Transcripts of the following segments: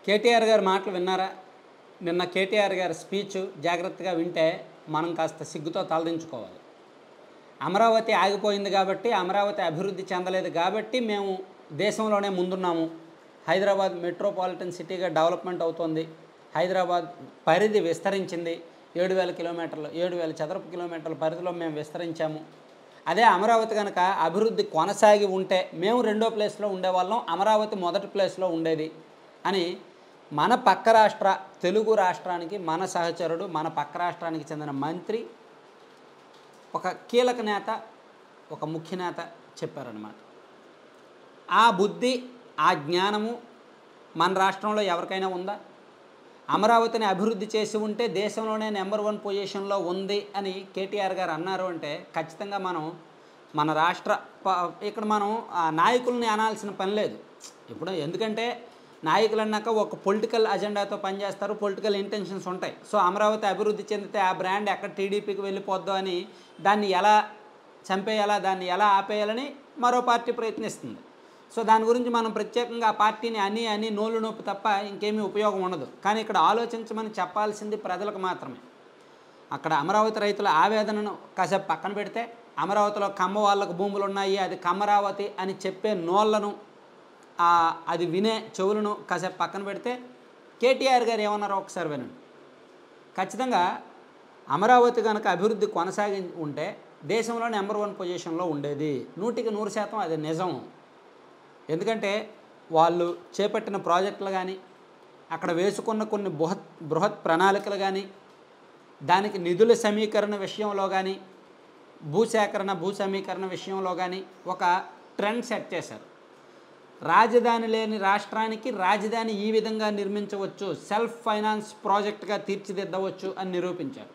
కేటీఆర్ గారి మాటలు విన్నారా నిన్న కేటీఆర్ గారి స్పీచ్ జాగ్రత్తగా వింటే మనం కాస్త సిగ్గుతో తలదించుకోవాలి అమరావతి ఆగిపోయింది కాబట్టి అమరావతి అభివృద్ధి చెందలేదు కాబట్టి మేము దేశంలోనే ముందున్నాము హైదరాబాద్ మెట్రోపాలిటన్ సిటీగా డెవలప్మెంట్ అవుతోంది హైదరాబాద్ పరిధి విస్తరించింది ఏడు వేల కిలోమీటర్లు ఏడు వేల చదరపు కిలోమీటర్ల పరిధిలో మేము విస్తరించాము అదే అమరావతి కనుక అభివృద్ధి కొనసాగి ఉంటే మేము రెండో ప్లేస్లో ఉండేవాళ్ళం అమరావతి మొదటి ప్లేస్లో ఉండేది అని మన పక్క రాష్ట్ర తెలుగు రాష్ట్రానికి మన సహచరుడు మన పక్క రాష్ట్రానికి చెందిన మంత్రి ఒక కీలక నేత ఒక ముఖ్య నేత చెప్పారనమాట ఆ బుద్ధి ఆ జ్ఞానము మన రాష్ట్రంలో ఎవరికైనా ఉందా అమరావతిని అభివృద్ధి చేసి ఉంటే దేశంలోనే నెంబర్ వన్ పొజిషన్లో ఉంది అని కేటీఆర్ గారు అన్నారు అంటే ఖచ్చితంగా మనం మన రాష్ట్ర ప- ఇక్కడ మనం ఆ నాయకుల్ని అనాల్సిన పని లేదు ఇప్పుడు ఎందుకంటే నాయకులు అన్నాక ఒక పొలిటికల్ అజెండాతో పనిచేస్తారు పొలిటికల్ ఇంటెన్షన్స్ ఉంటాయి సో అమరావతి అభివృద్ధి చెందితే ఆ బ్రాండ్ ఎక్కడ టీడీపీకి వెళ్ళిపోద్దో అని దాన్ని ఎలా చంపేయాలా దాన్ని ఎలా ఆపేయాలని మరో పార్టీ ప్రయత్నిస్తుంది సో దాని గురించి మనం ప్రత్యేకంగా ఆ పార్టీని అని అని నోళ్ళు నొప్పి తప్ప ఇంకేమీ ఉపయోగం ఉండదు కానీ ఇక్కడ ఆలోచించమని చెప్పాల్సింది ప్రజలకు మాత్రమే అక్కడ అమరావతి రైతుల ఆవేదనను కాసేపు పక్కన పెడితే అమరావతిలో కమ్మ వాళ్ళకు భూములు ఉన్నాయి అది కమ్మరావతి అని చెప్పే నోళ్లను ఆ, అది వినే చెవులను కాసేపు పక్కన పెడితే కేటీఆర్ గారు ఏమన్నారో ఒకసారి వినండి ఖచ్చితంగా అమరావతి కనుక అభివృద్ధి కొనసాగి ఉంటే దేశంలో నెంబర్ వన్ పొజిషన్లో ఉండేది నూటికి నూరు శాతం అది నిజం ఎందుకంటే వాళ్ళు చేపట్టిన ప్రాజెక్టులు కానీ అక్కడ వేసుకున్న కొన్ని బృహత్ బృహత్ ప్రణాళికలు కానీ దానికి నిధుల సమీకరణ విషయంలో కానీ భూసేకరణ భూ సమీకరణ విషయంలో కానీ ఒక ట్రెండ్ సెట్ చేశారు రాజధాని లేని రాష్ట్రానికి రాజధాని ఈ విధంగా నిర్మించవచ్చు సెల్ఫ్ ఫైనాన్స్ ప్రాజెక్ట్గా తీర్చిదిద్దవచ్చు అని నిరూపించారు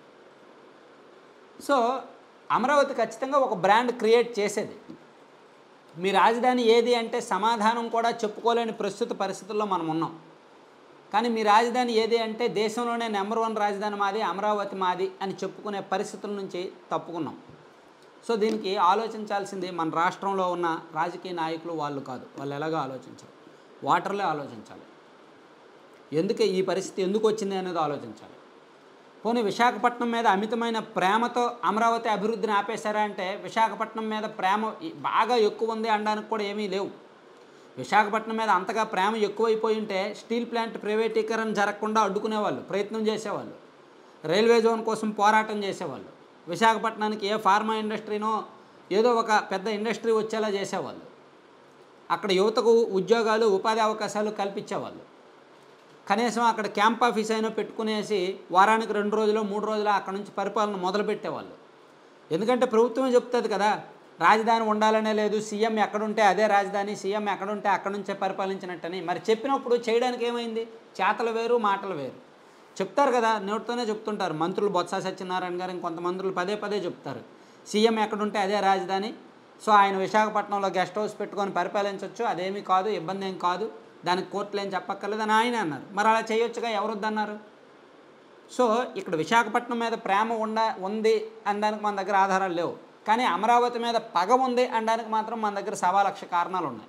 సో అమరావతి ఖచ్చితంగా ఒక బ్రాండ్ క్రియేట్ చేసేది మీ రాజధాని ఏది అంటే సమాధానం కూడా చెప్పుకోలేని ప్రస్తుత పరిస్థితుల్లో మనం ఉన్నాం కానీ మీ రాజధాని ఏది అంటే దేశంలోనే నెంబర్ వన్ రాజధాని మాది అమరావతి మాది అని చెప్పుకునే పరిస్థితుల నుంచి తప్పుకున్నాం సో దీనికి ఆలోచించాల్సింది మన రాష్ట్రంలో ఉన్న రాజకీయ నాయకులు వాళ్ళు కాదు వాళ్ళు ఎలాగో ఆలోచించారు వాటర్లే ఆలోచించాలి ఎందుకు ఈ పరిస్థితి ఎందుకు వచ్చింది అనేది ఆలోచించాలి పోనీ విశాఖపట్నం మీద అమితమైన ప్రేమతో అమరావతి అభివృద్ధిని ఆపేశారా అంటే విశాఖపట్నం మీద ప్రేమ ఈ- బాగా ఎక్కువ ఉంది అనడానికి కూడా ఏమీ లేవు విశాఖపట్నం మీద అంతగా ప్రేమ ఎక్కువైపోయి ఉంటే స్టీల్ ప్లాంట్ ప్రైవేటీకరణ జరగకుండా అడ్డుకునేవాళ్ళు ప్రయత్నం చేసేవాళ్ళు రైల్వే జోన్ కోసం పోరాటం చేసేవాళ్ళు విశాఖపట్నానికి ఏ ఫార్మా ఇండస్ట్రీనో ఏదో ఒక పెద్ద ఇండస్ట్రీ వచ్చేలా చేసేవాళ్ళు అక్కడ యువతకు ఉద్యోగాలు ఉపాధి అవకాశాలు కల్పించేవాళ్ళు కనీసం అక్కడ క్యాంప్ ఆఫీస్ అయినా పెట్టుకునేసి వారానికి రెండు రోజులు మూడు రోజులు అక్కడ నుంచి పరిపాలన మొదలుపెట్టేవాళ్ళు ఎందుకంటే ప్రభుత్వమే చెప్తుంది కదా రాజధాని ఉండాలనే లేదు సీఎం ఎక్కడుంటే అదే రాజధాని సీఎం ఎక్కడుంటే అక్కడ నుంచే పరిపాలించినట్టని మరి చెప్పినప్పుడు చేయడానికి ఏమైంది చేతలు వేరు మాటలు వేరు చెప్తారు కదా నోటితోనే చెప్తుంటారు మంత్రులు బొత్స సత్యనారాయణ గారు ఇంకొంత మంత్రులు పదే పదే చెప్తారు సీఎం ఎక్కడుంటే అదే రాజధాని సో ఆయన విశాఖపట్నంలో గెస్ట్ హౌస్ పెట్టుకొని పరిపాలించవచ్చు అదేమీ కాదు ఇబ్బంది ఏం కాదు దానికి కోర్టులు ఏం చెప్పక్కర్లేదు అని ఆయన అన్నారు మరి అలా చేయొచ్చుగా ఎవరు వద్దన్నారు సో ఇక్కడ విశాఖపట్నం మీద ప్రేమ ఉండ ఉంది అనడానికి మన దగ్గర ఆధారాలు లేవు కానీ అమరావతి మీద పగ ఉంది అనడానికి మాత్రం మన దగ్గర సవా లక్ష కారణాలు ఉన్నాయి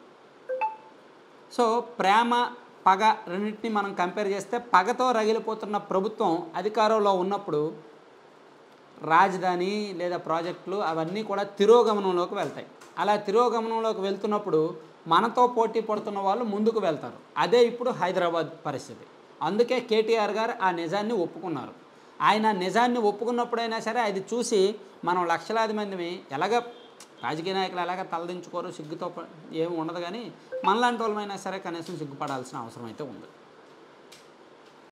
సో ప్రేమ పగ రెండింటిని మనం కంపేర్ చేస్తే పగతో రగిలిపోతున్న ప్రభుత్వం అధికారంలో ఉన్నప్పుడు రాజధాని లేదా ప్రాజెక్టులు అవన్నీ కూడా తిరోగమనంలోకి వెళ్తాయి అలా తిరోగమనంలోకి వెళ్తున్నప్పుడు మనతో పోటీ పడుతున్న వాళ్ళు ముందుకు వెళ్తారు అదే ఇప్పుడు హైదరాబాద్ పరిస్థితి అందుకే కేటీఆర్ గారు ఆ నిజాన్ని ఒప్పుకున్నారు ఆయన ఆ నిజాన్ని ఒప్పుకున్నప్పుడైనా సరే అది చూసి మనం లక్షలాది మందిని ఎలాగ రాజకీయ నాయకులు ఎలాగ తలదించుకోరు సిగ్గుతో ప- ఏమి ఉండదు కానీ మనలాంటి వాళ్ళమైనా సరే కనీసం సిగ్గుపడాల్సిన అవసరం అయితే ఉంది